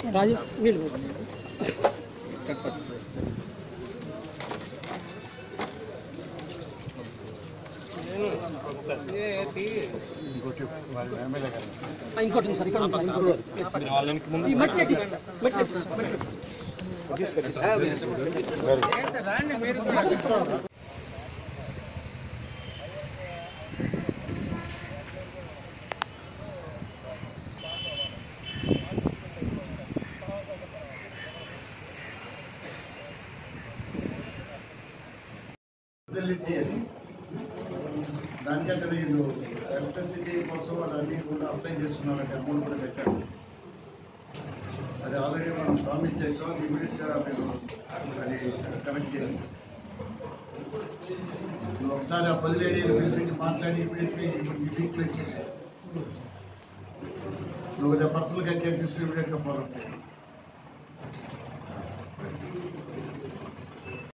రాజు వీళ్ళు ఆ, ఇంకోటి ఉంది సార్ ఇక్కడ ఉంది సార్, ఇంకోటి ఉంది. ఈ మట్టి కట్టించు. మట్టి కట్టించు, మట్టి కట్టించు. ఢిల్లీ అని దానికి అక్కడ వీళ్ళు ఎలక్ట్రిసిటీ కోసం అదన్నీ కూడా అప్లై చేస్తున్నారంటే అమౌంట్ కూడా పెట్టారు అది ఆల్రెడీ మనం ప్రామిస్ చేసాం ఇమీడియట్ గా మీరు అది కనెక్ట్ చేసి నువ్వు ఒకసారి ఆ పది లేడీ పిలిపించి మాట్లాడి ఇమీడియట్ గా ఈ వీక్ లో ఇచ్చేసారు నువ్వు పర్సనల్ గా కేర్ తీసుకుని ఇమీడియట్ గా ఫాలో చేయాలి